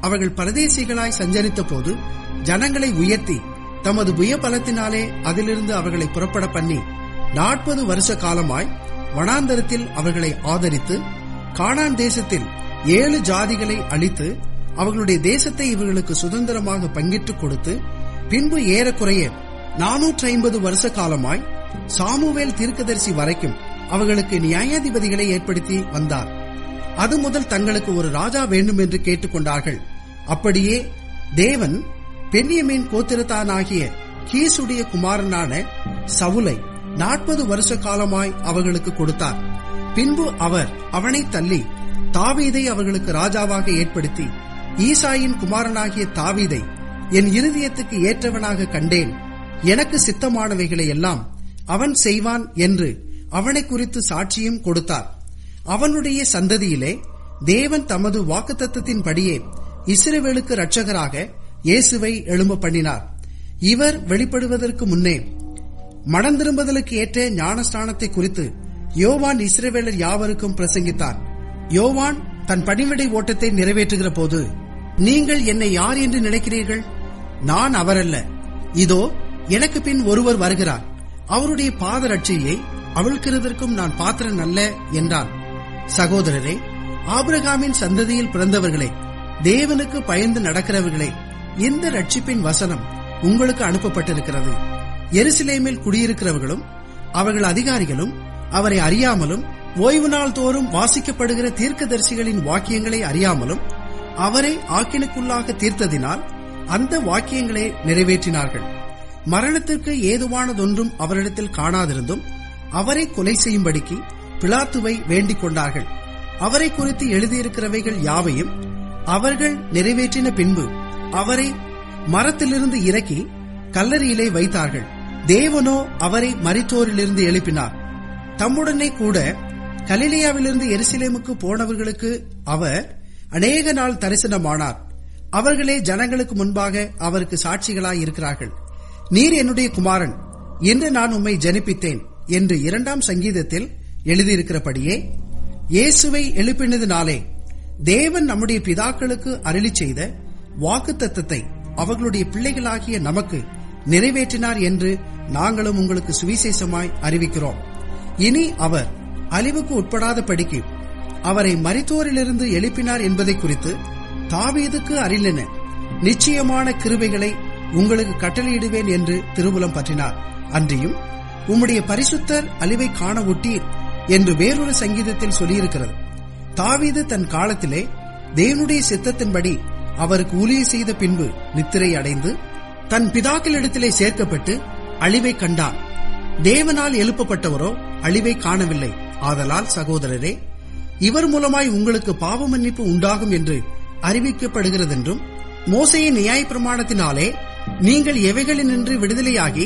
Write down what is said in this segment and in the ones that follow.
அவர்கள் பரதேசிகளாய் சஞ்சரித்த போது ஜனங்களை உயர்த்தி தமது புயபலத்தினாலே அதிலிருந்து அவர்களை புறப்பட பண்ணி நாற்பது வருஷ காலமாய் வனாந்தரத்தில் அவர்களை ஆதரித்து கானான் தேசத்தில் ஏழு ஜாதிகளை அழித்து அவர்களுடைய தேசத்தை இவர்களுக்கு சுதந்திரமாக பங்கிட்டுக் கொடுத்து பின்பு ஏறக்குறைய நானூற்றி ஐம்பது வருஷ காலமாய் சாமுவேல் தீர்க்கதரிசி வரைக்கும் அவர்களுக்கு நியாயாதிபதிகளை ஏற்படுத்தி வந்தார் அது முதல் தங்களுக்கு ஒரு ராஜா வேண்டும் என்று கேட்டுக்கொண்டார்கள் அப்படியே தேவன் பென்யமீன் கோத்திரத்தானாகிய கீசுடைய குமாரனான சவுலை நாற்பது வருஷ காலமாய் அவர்களுக்கு கொடுத்தார் பின்பு அவர் அவனை தள்ளி தாவீதை அவர்களுக்கு ராஜாவாக ஏற்படுத்தி ஈசாயின் குமாரனாகிய தாவீதை என் இருதயத்துக்கு ஏற்றவனாக கண்டேன் எனக்கு சித்தமானவைகளை எல்லாம் அவன் செய்வான் என்று அவனை குறித்து சாட்சியும் கொடுத்தார் அவனுடைய சந்ததியிலே தேவன் தமது வாக்குத்தத்தின்படியே இஸ்ரவேலுக்கு இரட்சகராக இயேசுவை எழும்ப பண்ணினார் இவர் வெளிப்படுவதற்கு முன்னே மனம் திரும்புதலுக்கு ஏற்ற ஞானஸ்தானத்தை குறித்து யோவான் இஸ்ரவேலர் யாவருக்கும் பிரசங்கித்தார் யோவான் தன் பணிவிடை ஓட்டத்தை நிறைவேற்றுகிற போது நீங்கள் என்னை யார் என்று நினைக்கிறீர்கள் நான் அவரல்ல இதோ எனக்கு பின் ஒருவர் வருகிறார் அவருடைய பாதரட்சியை அவிழ்க்கிறதற்கும் நான் பாத்திரன் அல்ல என்றான் சகோதரரே ஆபிரகாமின் சந்ததியில் பிறந்தவர்களே தேவனுக்கு பயந்து நடக்கிறவர்களே இந்த ரட்சிப்பின் வசனம் உங்களுக்கு அனுப்பப்பட்டிருக்கிறது எருசலேமில் குடியிருக்கிறவர்களும் அவர்கள் அதிகாரிகளும் அவரை அறியாமலும் ஓய்வு நாள் தோறும் வாசிக்கப்படுகிற தீர்க்கதரிசிகளின் வாக்கியங்களை அறியாமலும் அவரை ஆக்கினுக்குள்ளாக தீர்த்ததினால் அந்த வாக்கியங்களை நிறைவேற்றினார்கள் மரணத்திற்கு ஏதுவானதொன்றும் அவரிடத்தில் காணாதிருந்தும் அவரை கொலை செய்யும்படிக்கு பிலாத்துவை வேண்டிக் கொண்டார்கள் அவரை குறித்து எழுதியிருக்கிறவைகள் யாவையும் அவர்கள் நிறைவேற்றின பின்பு அவரை மரத்திலிருந்து இறக்கி கல்லறையிலே வைத்தார்கள் தேவனோ அவரை மரித்தோரிலிருந்து எழுப்பினார் தம்முடனே கூட கலிலியாவிலிருந்து எருசலேமுக்கு போனவர்களுக்கு அவர் அநேக நாள் தரிசனமானார் அவர்களே ஜனங்களுக்கு முன்பாக அவருக்கு சாட்சிகளாய் இருக்கிறார்கள் நீர் என்னுடைய குமாரன் என்று நான் உம்மை ஜனிப்பித்தேன் என்று இரண்டாம் சங்கீதத்தில் எழுதியிருக்கிறபடியே இயேசுவை எழுப்பினதினாலே தேவன் நம்முடைய பிதாக்களுக்கு அருளி செய்த வாக்கு தத்தத்தை அவர்களுடைய பிள்ளைகளாகிய நமக்கு நிறைவேற்றினார் என்று நாங்களும் உங்களுக்கு சுவிசேஷமாய் அறிவிக்கிறோம் இனி அவர் அழிவுக்கு உட்படாதபடிக்கு அவரை மரித்தோரிலிருந்து எழுப்பினார் என்பதை குறித்து தாவீதுக்கு அறிந்தன நிச்சயமான கிருபைகளை உங்களுக்கு கட்டளையிடுவேன் என்று திருவுலம் பற்றினார் அன்றியும் உம்முடைய பரிசுத்தர் அழிவை காண ஒட்டீர் என்று வேறொரு சங்கீதத்தில் சொல்லியிருக்கிறது தாவீது தன் காலத்திலே தேவனுடைய சித்தத்தின்படி அவருக்கு ஊழிய செய்த பின்பு நித்திரை அடைந்து தன் பிதாக்களிடத்திலே சேர்க்கப்பட்டு அழிவை கண்டான் தேவனால் எழுப்பப்பட்டவரோ அழிவை காணவில்லை ஆதலால் சகோதரரே இவர் மூலமாய் உங்களுக்கு பாவ மன்னிப்பு உண்டாகும் என்று அறிவிக்கப்படுகிறதென்றும் மோசையின் நியாய பிரமாணத்தினாலே நீங்கள் எவைகளினின்று விடுதலையாகி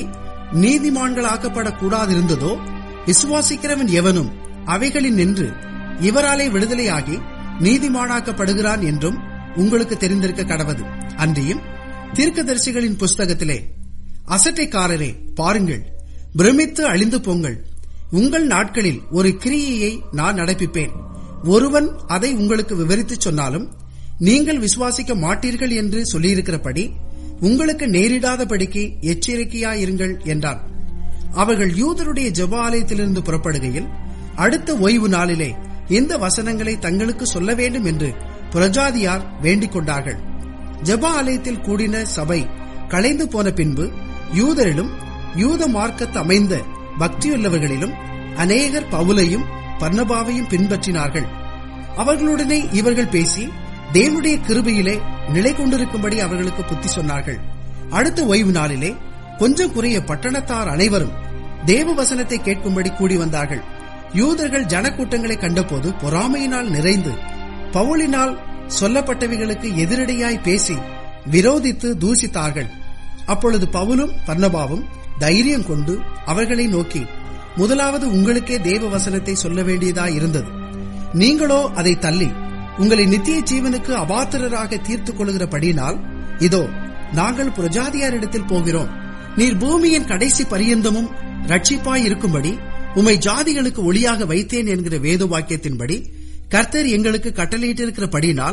நீதிமான்களாக்கப்படக்கூடாதிருந்ததோ விசுவாசிக்கிறவன் எவனும் அவைகளில் நின்று இவராலே விடுதலையாகி நீதிமானாக்கப்படுகிறான் என்றும் உங்களுக்கு தெரிந்திருக்க கடவது அன்றியும் தீர்க்கதரிசிகளின் புஸ்தகத்திலே அசட்டைக்காரரே பாருங்கள் பிரமித்து அழிந்து போங்கள் உங்கள் நாட்களில் ஒரு கிரியையை நான் நடப்பிப்பேன் ஒருவன் அதை உங்களுக்கு விவரித்துச் சொன்னாலும் நீங்கள் விசுவாசிக்க மாட்டீர்கள் என்று சொல்லியிருக்கிறபடி உங்களுக்கு நேரிடாதபடிக்கு எச்சரிக்கையாயிருங்கள் என்றார் அவர்கள் யூதருடைய ஜெப ஆலயத்திலிருந்து புறப்படுகையில் அடுத்த ஓய்வு நாளிலே இந்த வசனங்களை தங்களுக்கு சொல்ல வேண்டும் என்று புரஜாதியார் வேண்டிக் கொண்டார்கள் ஜெப ஆலயத்தில் கூடின சபை கலைந்து போன பின்பு யூதரிலும் யூத மார்க்கத்து அமைந்த பக்தியுள்ளவர்களிலும் அநேகர் பவுலையும் பர்ணபாவையும் பின்பற்றினார்கள் அவர்களுடனே இவர்கள் பேசி தேவனுடைய கிருபையிலே நிலை கொண்டிருக்கும்படி அவர்களுக்கு புத்தி சொன்னார்கள் அடுத்த ஓய்வு நாளிலே கொஞ்சம் குறைய பட்டணத்தார் அனைவரும் தேவ வசனத்தை கேட்கும்படி கூடி வந்தார்கள் யூதர்கள் ஜனக்கூட்டங்களை கண்டபோது பொறாமையினால் நிறைந்து பவுலினால் சொல்லப்பட்டவைகளுக்கு எதிரடையாய் பேசி விரோதித்து தூசித்தார்கள் அப்பொழுது பவுலும் பர்ணபாவும் தைரியம் கொண்டு அவர்களை நோக்கி முதலாவது உங்களுக்கே தேவ வசனத்தை சொல்ல வேண்டியதாய் இருந்தது நீங்களோ அதை தள்ளி உங்களை நித்திய ஜீவனுக்கு அபாத்திரராக தீர்த்துக் கொள்கிறபடியினால் இதோ நாங்கள் புரஜாதியாரிடத்தில் போகிறோம் நீர் பூமியின் கடைசி பரியந்தமும் ரட்சிப்பாய் இருக்கும்படி உம்மை ஜாதிகளுக்கு ஒளியாக வைத்தேன் என்கிற வேத வாக்கியத்தின்படி கர்த்தர் எங்களுக்கு கட்டளையிட்டிருக்கிறபடியினால்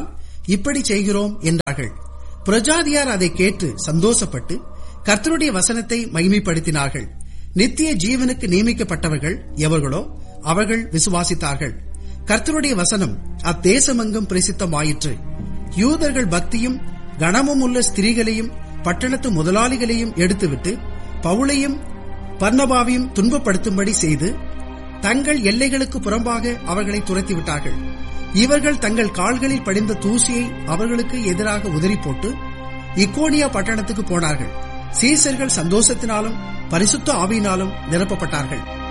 இப்படி செய்கிறோம் என்றார்கள் பிரஜாதியார் அதை கேட்டு சந்தோஷப்பட்டு கர்த்தருடைய வசனத்தை மகிமைப்படுத்தினார்கள் நித்திய ஜீவனுக்கு நியமிக்கப்பட்டவர்கள் எவர்களோ அவர்கள் விசுவாசித்தார்கள் கர்த்தருடைய வசனம் அத்தேசமெங்கும் பிரசித்தமாயிற்று யூதர்கள் பக்தியும் கனமும் உள்ள ஸ்திரீகளையும் பட்டணத்து முதலாளிகளையும் எடுத்துவிட்டு பவுளையும் பர்ணபாவையும் துன்பப்படுத்தும்படி செய்து தங்கள் எல்லைகளுக்கு புறம்பாக அவர்களை துரத்திவிட்டார்கள் இவர்கள் தங்கள் கால்களில் படிந்த தூசியை அவர்களுக்கு எதிராக உதறி போட்டு இக்கோனியா பட்டணத்துக்கு போனார்கள் சீசர்கள் சந்தோஷத்தினாலும் பரிசுத்த ஆவியினாலும் நிரப்பப்பட்டார்கள்